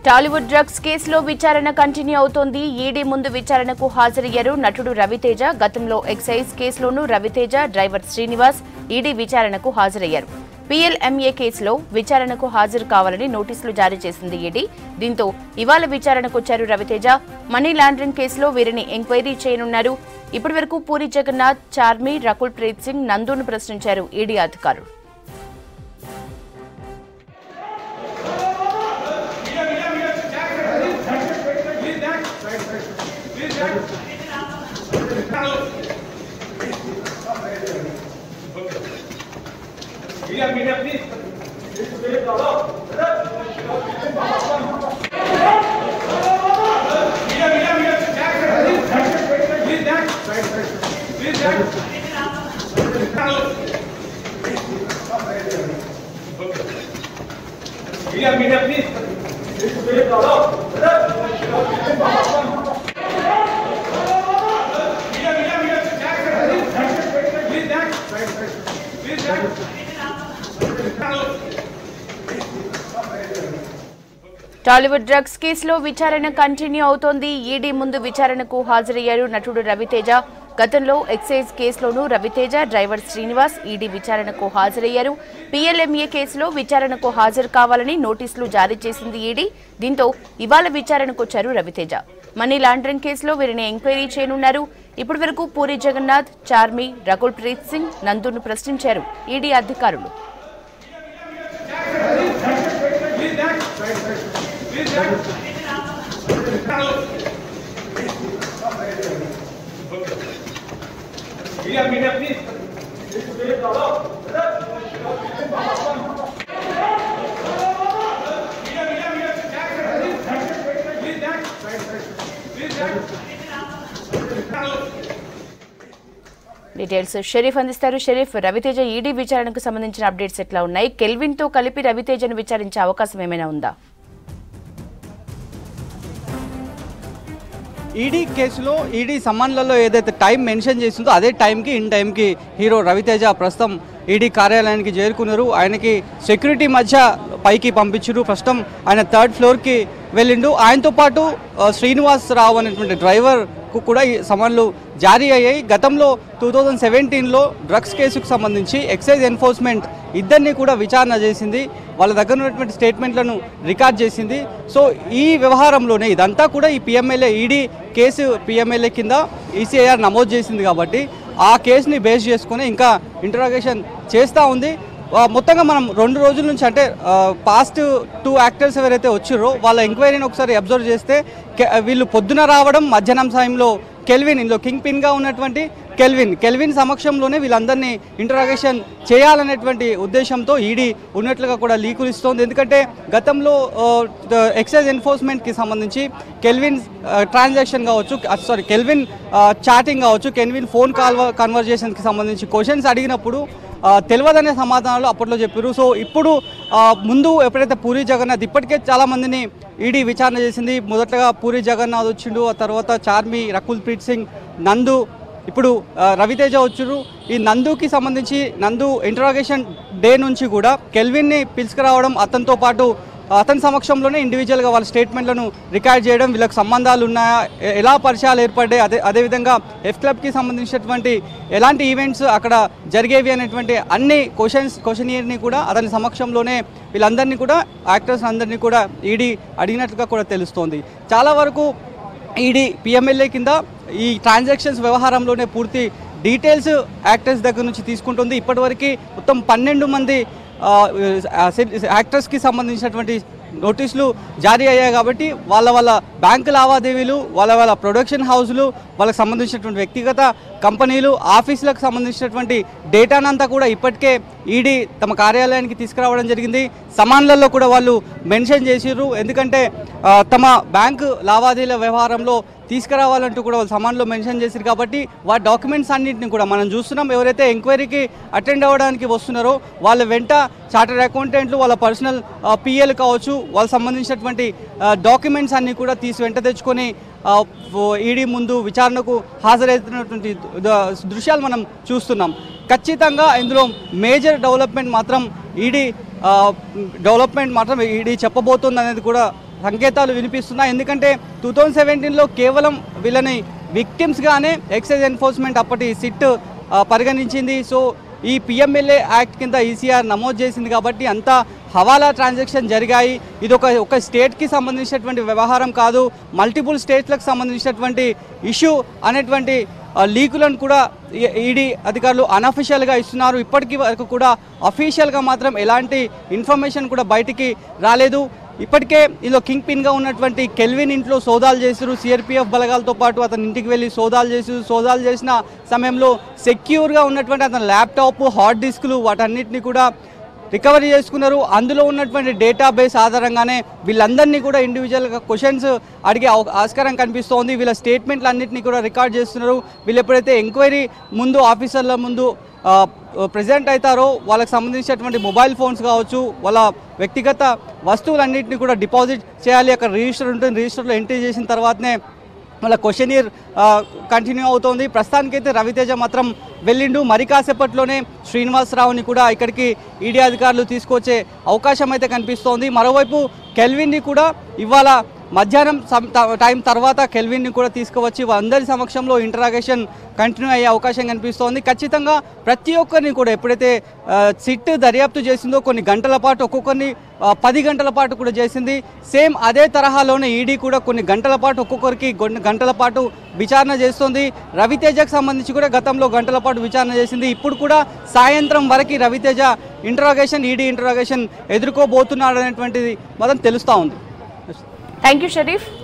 Tollywood drugs కేసులో విచారణ continue అవుతోంది ఈడీ ముందు విచారణకు హాజరయ్యారు నటుడు రవితేజ గతంలో ఎక్సైజ్ కేసులోనూ రవితేజ డ్రైవర్ శ్రీనివాస్ ఈడీ విచారణకు హాజరయ్యారు పీఎల్ఎంఏ కేసులో విచారణకు హాజరు కావాలని నోటీసులు జారీ చేసింది ఈడీ దీంతో ఇవాళ విచారణకు వచ్చారు రవితేజ మనీ లాండరింగ్ కేసులో వీరిని ఎంక్వైరీ చేయనున్నారు ఇప్పటివరకు పూరి జగన్నాథ్ చార్మి రకుల్ ప్రీత్ సింగ్ నందును ప్రశ్నించారు ఈడీ అధికారులు Media, media, please. Media, media, media. Jack, please. Please, Jack. Please, Jack. Media, media, please. Media, media, media. Jack, please, Jack. Please, Jack. Tollywood drugs కేసులో విచారణ కంటిన్యూ అవుతోంది ఈడీ ముందు విచారణకు హాజరయ్యారు నటుడు రవితేజ గతంలో ఎక్సైజ్ కేసులోనూ రవితేజ డ్రైవర్ శ్రీనివాస్ ఈడీ విచారణకు హాజరయ్యారు పీఎల్ఎంఏ కేసులో విచారణకు హాజరు కావాలని నోటీసులు జారీ చేసింది ఈడీ దీంతో ఇవాళ విచారణకు వచ్చారు రవితేజ మనీ లాండరింగ్ కేసులో వీరిని ఎంక్వైరీ చేయనున్నారు ఇప్పటివరకు పూరి జగన్నాథ్ చార్మి రకుల్ ప్రీత్ సింగ్ నందును ప్రశ్నించారు ఈడీ అధికారులు Please, Jack. Please, Jack. Media, media, please. Media, media, media. Jack, please, Jack. Please, Jack. Details Sharif అందిస్తారు షరీఫ్ రవితేజ ఈడీ విచారణకు సంబంధించిన అప్డేట్స్ ఎట్లా ఉన్నాయి కెల్విన్ తో కలిపి రవితేజను విచారించే అవకాశం ఏమైనా ఉందా ఈడీ కేసులో ఈడీ సమ్మన్లలో ఏదైతే టైం మెన్షన్ చేసిందో అదే టైంకి ఇన్ టైంకి హీరో రవితేజ ప్రస్తుతం ఈడీ కార్యాలయానికి చేరుకున్నారు ఆయనకి సెక్యూరిటీ మధ్య పైకి పంపించారు ప్రస్తుతం ఆయన థర్డ్ ఫ్లోర్కి వెళ్ళిండు ఆయనతో పాటు ఆ, శ్రీనివాస్ రావు అనేటువంటి డ్రైవర్కు కూడా ఈ సమన్లు జారీ అయ్యాయి గతంలో టూ థౌజండ్ సెవెంటీన్లో డ్రగ్స్ కేసుకు సంబంధించి ఎక్సైజ్ ఎన్ఫోర్స్మెంట్ ఇద్దరిని కూడా విచారణ చేసింది వాళ్ళ దగ్గర ఉన్నటువంటి స్టేట్మెంట్లను రికార్డ్ చేసింది సో ఈ వ్యవహారంలోనే ఇదంతా కూడా ఈ పిఎంఎల్ఏ ఈడీ కేసు పిఎంఎల్ఏ కింద ఈసీఐఆర్ నమోదు చేసింది కాబట్టి ఆ కేసుని బేస్ చేసుకుని ఇంకా ఇంటరాగేషన్ చేస్తూ ఉంది ఆ, మొత్తంగా మనం రెండు రోజుల నుంచి అంటే పాస్ట్ టూ యాక్టర్స్ ఎవరైతే వచ్చారో వాళ్ళ ఎంక్వైరీని ఒకసారి అబ్జర్వ్ చేస్తే కె- వీళ్ళు పొద్దున రావడం మధ్యాహ్నం సమయంలో కెల్విన్ ఇందులో కింగ్ పిన్గా ఉన్నటువంటి కెల్విన్ కెల్విన్ సమక్షంలోనే వీళ్ళందరినీ ఇంటరాగేషన్ చేయాలనేటువంటి ఉద్దేశంతో ఈడీ ఉన్నట్లుగా కూడా లీకులు ఇస్తోంది ఎందుకంటే గతంలో ఎక్సైజ్ ఎన్ఫోర్స్మెంట్కి సంబంధించి కెల్విన్ ట్రాన్సాక్షన్ కావచ్చు సారీ కెల్విన్ చాటింగ్ కావచ్చు కెల్విన్ ఫోన్ కాల్ కన్వర్జేషన్కి సంబంధించి క్వశ్చన్స్ అడిగినప్పుడు ఆ, తెలియదనే సమాధానాలు అప్పట్లో చెప్పారు సో ఇప్పుడు ఆ, ముందు ఎప్పుడైతే పూరి జగన్నాథ్ ఇప్పటికే చాలా మందిని ఈడీ విచారణ చేసింది మొదటగా పూరి జగన్నాథ్ వచ్చిండు ఆ తర్వాత చార్మి రకుల్ ప్రీత్ సింగ్ నందు ఇప్పుడు ఆ, రవితేజ వచ్చారు ఈ నందుకి సంబంధించి నందు ఇంటరాగేషన్ డే నుంచి కూడా కెల్విన్ని పిలుచుకురావడం అతనితో పాటు అతని సమక్షంలోనే ఇండివిజువల్గా వాళ్ళ స్టేట్మెంట్లను రికార్డ్ చేయడం వీళ్ళకి సంబంధాలు ఉన్నాయా ఎ- ఎలా పరిచయాలు ఏర్పడ్డాయి అదే అదేవిధంగా ఎఫ్ క్లబ్కి సంబంధించినటువంటి ఎలాంటి ఈవెంట్స్ అక్కడ జరిగేవి అనేటువంటి అన్ని క్వశ్చన్స్ క్వశ్చనియర్ని కూడా అతని సమక్షంలోనే వీళ్ళందరినీ కూడా యాక్టర్స్ అందరినీ కూడా ఈడీ అడిగినట్లుగా కూడా తెలుస్తోంది చాలా వరకు ఈడీ పిఎంఎల్ఏ కింద ఈ ట్రాన్సాక్షన్స్ వ్యవహారంలోనే పూర్తి డీటెయిల్స్ యాక్టర్స్ దగ్గర నుంచి తీసుకుంటుంది ఇప్పటివరకు మొత్తం పన్నెండు మంది ఆ, ఆ, యాక్టర్స్కి సంబంధించినటువంటి నోటీసులు జారీ అయ్యాయి కాబట్టి వాళ్ళ వాళ్ళ బ్యాంకు లావాదేవీలు వాళ్ళ వాళ్ళ ప్రొడక్షన్ హౌస్లు వాళ్ళకి సంబంధించినటువంటి వ్యక్తిగత కంపెనీలు ఆఫీసులకు సంబంధించినటువంటి డేటానంతా కూడా ఇప్పటికే ఈడీ తమ కార్యాలయానికి తీసుకురావడం జరిగింది సమాన్లలో కూడా వాళ్ళు మెన్షన్ చేసిర్రు ఎందుకంటే ఆ, తమ బ్యాంకు లావాదేవీల వ్యవహారంలో తీసుకురావాలంటూ కూడా వాళ్ళు సమాన్లో మెన్షన్ చేశారు కాబట్టి వాటి డాక్యుమెంట్స్ అన్నింటిని కూడా మనం చూస్తున్నాం ఎవరైతే ఎంక్వైరీకి అటెండ్ అవ్వడానికి వస్తున్నారో వాళ్ళ వెంట చార్టర్డ్ అకౌంటెంట్లు వాళ్ళ పర్సనల్ పిఎల్ కావచ్చు వాళ్ళకి సంబంధించినటువంటి డాక్యుమెంట్స్ అన్నీ కూడా తీసి వెంట తెచ్చుకొని ఈడీ ముందు విచారణకు హాజరవుతున్నటువంటి ద- దృశ్యాలు మనం చూస్తున్నాం ఖచ్చితంగా ఇందులో మేజర్ డెవలప్మెంట్ మాత్రం ఈడీ డెవలప్మెంట్ మాత్రం ఈడీ చెప్పబోతుంది అనేది కూడా సంకేతాలు వినిపిస్తున్నాయి ఎందుకంటే టూ థౌజండ్ సెవెంటీన్లో కేవలం వీళ్ళని విక్టిమ్స్గానే ఎక్సైజ్ ఎన్ఫోర్స్మెంట్ అప్పటి సిట్ ఆ, పరిగణించింది సో ఈ పిఎంఎల్ఏ యాక్ట్ కింద ఈసీఆర్ నమోదు చేసింది కాబట్టి అంతా హవాలా ట్రాన్సాక్షన్ జరిగాయి ఇది ఒక ఒక స్టేట్కి సంబంధించినటువంటి వ్యవహారం కాదు మల్టిపుల్ స్టేట్లకు సంబంధించినటువంటి ఇష్యూ అనేటువంటి ఆ, లీకులను కూడా ఈడీ అధికారులు అనఫిషియల్గా ఇస్తున్నారు ఇప్పటికీ వరకు కూడా అఫీషియల్గా మాత్రం ఎలాంటి ఇన్ఫర్మేషన్ కూడా బయటికి రాలేదు ఇప్పటికే ఇందులో కింగ్ పిన్గా ఉన్నటువంటి కెల్విన్ ఇంట్లో సోదాలు చేశారు సిఆర్పిఎఫ్ బలగాలతో పాటు అతని ఇంటికి వెళ్ళి సోదాలు చేసి సోదాలు చేసిన సమయంలో సెక్యూర్గా ఉన్నటువంటి అతని ల్యాప్టాప్ హార్డ్ డిస్క్లు వాటన్నిటిని కూడా రికవరీ చేసుకున్నారు అందులో ఉన్నటువంటి డేటాబేస్ ఆధారంగానే వీళ్ళందరినీ కూడా ఇండివిజువల్గా క్వశ్చన్స్ అడిగే అవ- ఆస్కారం కనిపిస్తోంది వీళ్ళ స్టేట్మెంట్లు అన్నింటినీ కూడా రికార్డ్ చేస్తున్నారు వీళ్ళు ఎప్పుడైతే ఎంక్వైరీ ముందు ఆఫీసర్ల ముందు ప్రజెంట్ అవుతారో వాళ్ళకి సంబంధించినటువంటి మొబైల్ ఫోన్స్ కావచ్చు వాళ్ళ వ్యక్తిగత వస్తువులన్నింటినీ కూడా డిపాజిట్ చేయాలి అక్కడ రిజిస్టర్ ఉంటుంది రిజిస్టర్లో ఎంట్రీ చేసిన తర్వాతనే మళ్ళీ క్వశ్చన్ ఇయర్ కంటిన్యూ అవుతోంది ప్రస్తుతానికైతే రవితేజ మాత్రం వెళ్ళిండు మరి కాసేపట్లోనే శ్రీనివాసరావుని కూడా ఇక్కడికి ఈడీ అధికారులు తీసుకొచ్చే అవకాశం అయితే కనిపిస్తోంది మరోవైపు కెల్విన్ని కూడా ఇవాళ మధ్యాహ్నం సం- త- టైం తర్వాత కెల్విన్ని కూడా తీసుకువచ్చి అందరి సమక్షంలో ఇంటరాగేషన్ కంటిన్యూ అయ్యే అవకాశం కనిపిస్తోంది ఖచ్చితంగా ప్రతి ఒక్కరిని కూడా ఎప్పుడైతే ఆ, సిట్ దర్యాప్తు చేసిందో కొన్ని గంటల పాటు ఒక్కొక్కరిని ఆ, పది గంటల పాటు కూడా చేసింది సేమ్ అదే తరహాలోనే ఈడీ కూడా కొన్ని గంటల పాటు ఒక్కొక్కరికి కొన్ని గంటల పాటు విచారణ చేస్తుంది రవితేజకు సంబంధించి కూడా గతంలో గంటల పాటు విచారణ చేసింది ఇప్పుడు కూడా సాయంత్రం వరకు రవితేజ ఇంటరాగేషన్ ఈడీ ఇంటరాగేషన్ ఎదుర్కోబోతున్నాడు అనేటువంటిది మాత్రం తెలుస్తూ ఉంది థ్యాంక్ యూ షరీఫ్